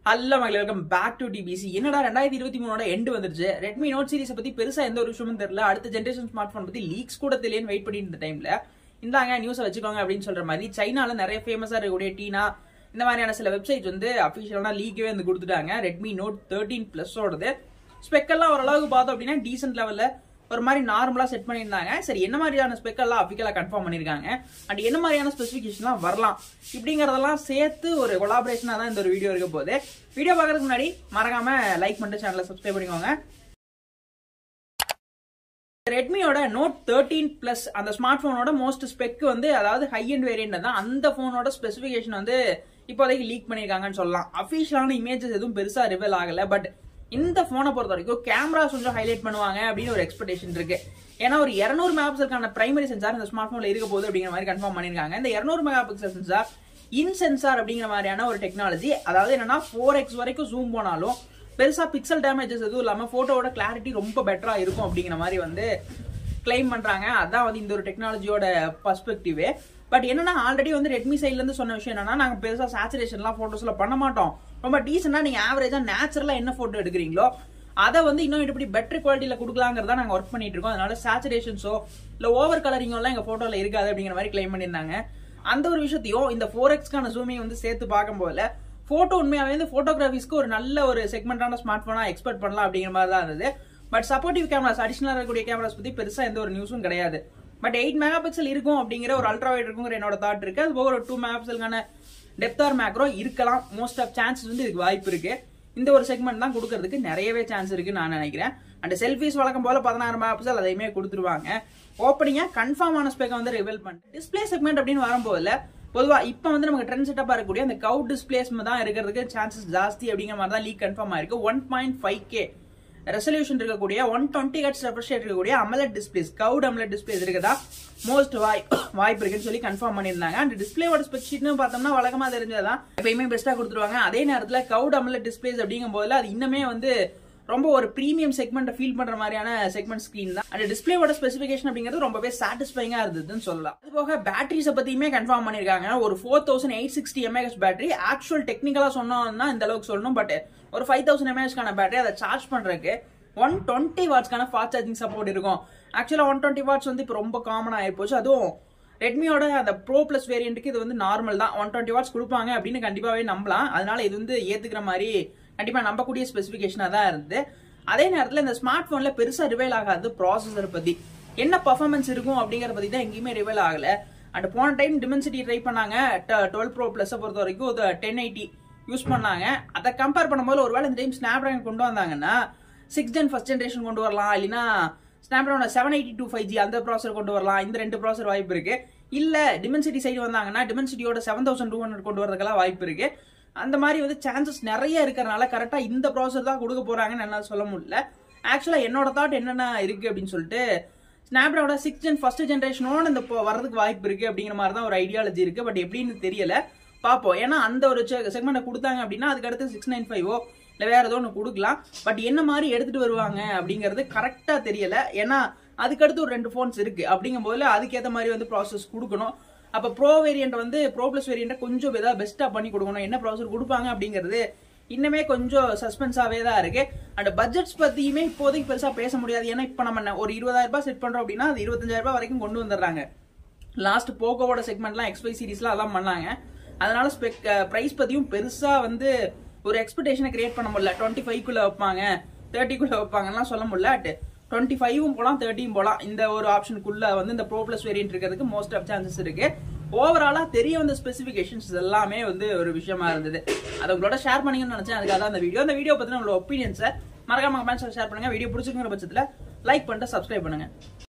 hello மகளே welcome back to DPC என்னடா ரெண்டாயிரத்தி இருபத்தி மூணோட எண்டு வந்துருச்சு ரெட்மி நோட் சீரிஸ் பத்தி பெருசா எந்த ஒரு விஷயமும் தெரியல அடுத்த ஜென்ரேஷன் ஸ்மார்ட் போன் பத்தி லீக்ஸ் கூட தெரியலன்னு வெயிட் பண்ணிட்டு இருந்த டைம்ல இந்தாங்க நியூஸை வச்சுக்கோங்க அப்படின்னு சொல்ற மாதிரி சைனால நிறைய ஃபேமஸா இருக்கக்கூடிய டீனா இந்த மாதிரியான சில வெப்சைட் வந்து அபிஷியலான லீக்கவே வந்து கொடுத்துட்டாங்க ரெட்மி நோட் தேர்ட்டீன் பிளஸோடது ஸ்பெக்கெல்லாம் ஓரளவுக்கு பார்த்தோம் அப்படின்னா டீசென்ட் லெவல்ல ஒரு மாதிரி நார்மலா செட் பண்ணியிருந்தாங்க சரி என்ன மாதிரியான ஸ்பெக் எல்லாம் அஃபிக்கலா கன்ஃபார்ம் பண்ணிருக்காங்க அண்ட் என்ன மாதிரியான ஸ்பெசிஃபிகேஷன்லாம் வரலாம் இப்படிங்கறதெல்லாம் சேர்த்து ஒரு கொலாபரேஷனா தான் இந்த ஒரு வீடியோ இருக்க போகுது வீடியோ பார்க்கறதுக்கு முன்னாடி மறக்காம லைக் பண்ணிட்டு சேனலை சப்ஸ்கிரைப் பண்ணிக்கோங்க ரெட்மியோட நோட் தேர்ட்டீன் பிளஸ் அந்த ஸ்மார்ட் போனோட மோஸ்ட் ஸ்பெக் வந்து அதாவது ஹை அண்ட் வேரியன்ட் தான் அந்த போனோட ஸ்பெசிஃபிகேஷன் வந்து இப்போதைக்கு லீக் பண்ணியிருக்காங்கன்னு சொல்லலாம் அஃபிஷியலான இமேஜஸ் எதுவும் பெருசா ரிவீல் ஆகல பட் இந்த போனை பொறுத்த வரைக்கும் கேமராஸ் கொஞ்சம் ஹைலைட் பண்ணுவாங்க அப்படின்னு ஒரு எக்ஸ்பெக்டேஷன் இருக்கு ஏன்னா ஒரு இரநூறு மெகா பிக்சலுக்கான பிரைமரி சென்சார் இந்த ஸ்மார்ட் போன்ல இருக்க போகுது அப்படிங்கிற மாதிரி கன்ஃபார்ம் பண்ணிருக்காங்க இந்த இரநூறு megapixel sensor in sensor அப்படிங்கிற மாதிரியான ஒரு டெக்னாலஜி அதாவது என்னன்னா ஃபோர் எக்ஸ் வரைக்கும் ஜூம் போனாலும் பெருசா பிக்சல் டேமேஜஸ் எதுவும் இல்லாம போட்டோவோட கிளாரிட்டி ரொம்ப பெட்டரா இருக்கும் அப்படிங்கிற மாதிரி வந்து கிளைம் பண்றாங்க அதான் வந்து இந்த ஒரு டெக்னாலஜியோட பர்ஸ்பெக்டிவே பட் என்னன்னா ஆல்ரெடி வந்து ரெட்மி சைட்ல இருந்து சொன்ன விஷயம் என்னன்னா நாங்க பெருசா சேச்சுரேஷன்லாம் போட்டோஸ்ல பண்ண மாட்டோம் ரொம்ப டீசெண்டா நீங்க ஆவரேஜா நேச்சுரலா என்ன போட்டோ எடுக்கிறீங்களோ அதை வந்து இன்னும் இப்படி பெட்டர் குவாலிட்டியில கொடுக்கலாங்கிறதா நாங்க ஒர்க் பண்ணிட்டு இருக்கோம் அதனால சேச்சுரேஷன்ஸோ இல்ல ஓவர் கலரிங்கோ எல்லாம் எங்க போட்டோல இருக்காது அப்படிங்கிற மாதிரி கிளைம் பண்ணியிருந்தாங்க அந்த ஒரு விஷயத்தையும் இந்த ஃபோர் எக்ஸ்க்கான ஜூமிங் வந்து சேர்த்து பார்க்கும்போதுல போட்டோ உண்மையாவே வந்து போட்டோகிராஃபிஸ்க்கு ஒரு நல்ல ஒரு செக்மெண்டான ஸ்மார்ட் போனா எக்ஸ்பெக்ட் பண்ணலாம் அப்படிங்கிற மாதிரி தான் இருந்தது பட் சப்போர்ட்டிவ் கேமராஸ் அடிஷனலா இருக்கக்கூடிய கேமராஸ் பத்தி பெருசா எந்த ஒரு நியூஸும் கிடையாது பட் எயிட் மெகா பிக்சல் இருக்கும் அப்படிங்கிற ஒரு அல்ட்ரா வைட் இருக்குங்கிற என்னோட தாட் இருக்கு அது போக ஒரு டூ மெகா பிக்சலுக்கான டெப்த் ஆர் மேக்ரோ இருக்கலாம் மோஸ்ட் ஆஃப் சான்சஸ் வந்து இதுக்கு வாய்ப்பு இருக்கு இந்த ஒரு செக்மெண்ட் தான் கொடுக்கறதுக்கு நிறையவே சான்ஸ் இருக்கு நான் நினைக்கிறேன் அண்ட் செல்ஃபிஸ் வழக்கம் போல பதினாறு மெகா பிக்சல் அதையுமே கொடுத்துருவாங்க ஓப்பனிங்கா கன்ஃபார்மான ஸ்பெக்கை வந்து ரிவீல் பண்ணிட்டு டிஸ்பிளே செக்மெண்ட் அப்படின்னு வரும்போதுல பொதுவா இப்போ வந்து நமக்கு ட்ரெண்ட் செட்டப்பா இருக்கக்கூடிய அந்த கவு டிஸ்பிளேஸ் தான் இருக்கிறதுக்கு சான்சஸ் ஜாஸ்தி அப்படிங்கிற மாதிரி தான் லீக் கன்ஃபார்ம் ஆயிருக்கு one point five K resolution இருக்கக்கூடிய ஒன் டுவெண்ட்டி ஹெட்ஸ் ரெஃப்ரெஷ் இருக்கக்கூடிய அமலட் டிஸ்பிளேஸ் கவுட் அமலட் டிஸ்பிளேஸ் இருக்குதா மோஸ்ட் வாய் வாய்ப்பு இருக்குன்னு சொல்லி கன்ஃபார்ம் பண்ணியிருந்தாங்க அண்ட் டிஸ்பிளேவோட ஸ்பெக்ஷீட்னு பார்த்தோம்னா வழக்கமா தெரிஞ்சதான் எப்பயுமே பெஸ்ட்டா கொடுத்துருவாங்க அதே நேரத்தில் கவுட் அமலட் டிஸ்பிளேஸ் அப்படிங்கும் போதுல அது இன்னுமே வந்து ரொம்ப ஒரு பிரீமியம் செக்மெண்ட் ஃபீல் பண்ற மாதிரியான செக்மெண்ட் ஸ்கிரீன் தான் அந்த டிஸ்பிளேவோட ஸ்பெசிஃபிகேஷன் அப்படிங்கிறது ரொம்பவே சாட்டிஸ்ஃபைங்கா இருந்ததுன்னு சொல்லலாம் அது போக பேட்டரிஸை பத்தியுமே கன்ஃபார்ம் பண்ணிருக்காங்க ஒரு four thousand eight sixty mAh battery actual டெக்னிக்கலா சொன்னோம்னா இந்த அளவுக்கு சொல்லணும் பட் ஒரு ஃபைவ் தௌசண்ட் எம்ஏஹெச்க்கான பேட்டரி அதை சார்ஜ் பண்றதுக்கு ஒன் டுவெண்ட்டி வாட்ஸ்க்கான ஃபாஸ்ட் சார்ஜிங் சப்போர்ட் இருக்கும் ஆக்சுவலா ஒன் டுவெண்ட்டி வாட்ஸ் வந்து இப்போ ரொம்ப காமன் ஆயிருப்போச்சு அதுவும் ரெட்மியோட அந்த ப்ரோ பிளஸ் வேரியண்ட்டுக்கு இது வந்து நார்மல் தான் ஒன் டுவெண்ட்டி வாட்ஸ் கொடுப்பாங்க அப்படின்னு கண்டிப்பாவே நம்பலாம் அதனால இது வந்து ஏத்துக்கிற மாதிரி கண்டிப்பா நம்பக்கூடிய ஸ்பெசிபிகேஷனா தான் இருந்தது அதே நேரத்தில் இந்த ஸ்மார்ட் போன்ல பெருசா ரிவைல் ஆகாது ப்ராசஸர் பத்தி என்ன பர்ஃபார்மன்ஸ் இருக்கும் அப்படிங்கிற பத்தி தான் எங்கேயுமே ரிவைல் ஆகல அண்ட் போன டைம் டிமென்சிட்டி ட்ரை பண்ணாங்க டுவெல் ப்ரோ பிளஸ் பொறுத்த வரைக்கும் டென் எயிட்டி யூஸ் பண்ணாங்க அதை கம்பேர் பண்ணும்போது ஒருவேளை இந்த டைம் ஸ்னாப் டிராகன் கொண்டு வந்தாங்கன்னா சிக்ஸ் ஜென் ஃபர்ஸ்ட் ஜென்ரேஷன் கொண்டு வரலாம் இல்லைன்னா Snapdragon seven eighty two five G அந்த ப்ராசர் கொண்டு வரலாம் இந்த ரெண்டு ப்ராசர் வாய்ப்பு இருக்கு இல்ல டிமென்சிட்டி சைடு வந்தாங்கன்னா டிமென்சிட்டியோட செவன் தௌசண்ட் டூ ஹண்ட்ரட் கொண்டு வரதுக்கெல்லாம் வாய்ப்பு இருக்கு அந்த மாதிரி வந்து சான்சஸ் நிறைய இருக்கிறனால கரெக்டா இந்த ப்ராசர் தான் கொடுக்க போறாங்கன்னு என்னால சொல்ல முடியல ஆக்சுவலா என்னோட தாட் என்னென்ன இருக்கு அப்படின்னு சொல்லிட்டு ஸ்னாப்டிராகனோட சிக்ஸ் ஜென் ஃபர்ஸ்ட் ஜென்ரேஷனோட இந்த வரதுக்கு வாய்ப்பு இருக்கு அப்படிங்கிற மாதிரி தான் ஒரு ஐடியாலஜி இருக்கு பட் எப்படின்னு தெரியல பார்ப்போம் ஏன்னா அந்த ஒரு செக்மெண்ட் கொடுத்தாங்க அப்படின்னா அதுக்கு அடுத்து சிக்ஸ் நைன் ஃபைவோ இல்லை வேற ஏதோ ஒன்று கொடுக்கலாம் பட் என்ன மாதிரி எடுத்துட்டு வருவாங்க அப்படிங்கிறது கரெக்டா தெரியல ஏன்னா அதுக்கடுத்து ஒரு ரெண்டு ஃபோன்ஸ் இருக்கு அப்படிங்கும் போது அதுக்கேற்ற மாதிரி வந்து ப்ராசஸ் கொடுக்கணும் அப்போ ப்ரோ வேரியன்ட் வந்து ப்ரோ ப்ளஸ் வேரியண்ட்டை கொஞ்சம் ஏதாவது பெஸ்ட்டாக பண்ணி கொடுக்கணும் என்ன ப்ராசர் கொடுப்பாங்க அப்படிங்கிறது இன்னுமே கொஞ்சம் சஸ்பென்ஸாகவே தான் இருக்கு அண்ட் பட்ஜெட்ஸ் பற்றியுமே இப்போதைக்கு பெருசாக பேச முடியாது ஏன்னா இப்போ நம்ம ஒரு இருபதாயிரம் ரூபாய் செட் பண்ணுறோம் அப்படின்னா அது இருபத்தஞ்சாயிரம் ரூபாய் வரைக்கும் கொண்டு வந்துடுறாங்க லாஸ்ட் போக்கோவோட செக்மெண்ட்லாம் எக்ஸ்பை சீரீஸ்லாம் அதான் பண்ணாங்க அதனால ஸ்பெக் ப்ரைஸ் பற்றியும் பெருசாக வந்து ஒரு எக்ஸ்பெக்டேஷனை கிரியேட் பண்ண முடியல டுவெண்ட்டி ஃபைவ்க்குள்ள வைப்பாங்க தேர்ட்டிக்குள்ள வைப்பாங்கலாம் சொல்ல முடியல அட் டுவெண்ட்டி ஃபைவும் போலாம் தேர்ட்டியும் போலாம் இந்த ஒரு ஆப்ஷனுக்குள்ள வந்து இந்த ப்ரோ பிளஸ் வேரியன்ட் இருக்கிறதுக்கு மோஸ்ட் ஆஃப் சான்சஸ் இருக்கு ஓவராலா தெரிய வந்த ஸ்பெசிஃபிகேஷன்ஸ் எல்லாமே வந்து ஒரு விஷயமா இருந்தது அதை உங்களோட ஷேர் பண்ணீங்கன்னு நினைச்சேன் அதுக்காக தான் அந்த வீடியோ அந்த வீடியோ பத்தின உங்களோட ஒப்பீனியன்ஸை மறக்காம கமெண்ட்ஸ் ஷேர் பண்ணுங்க வீடியோ பிடிச்சிருக்கிற பட்சத்தில் லைக் பண்ணிட்டு சப்ஸ்கிரைப் பண்ணுங்க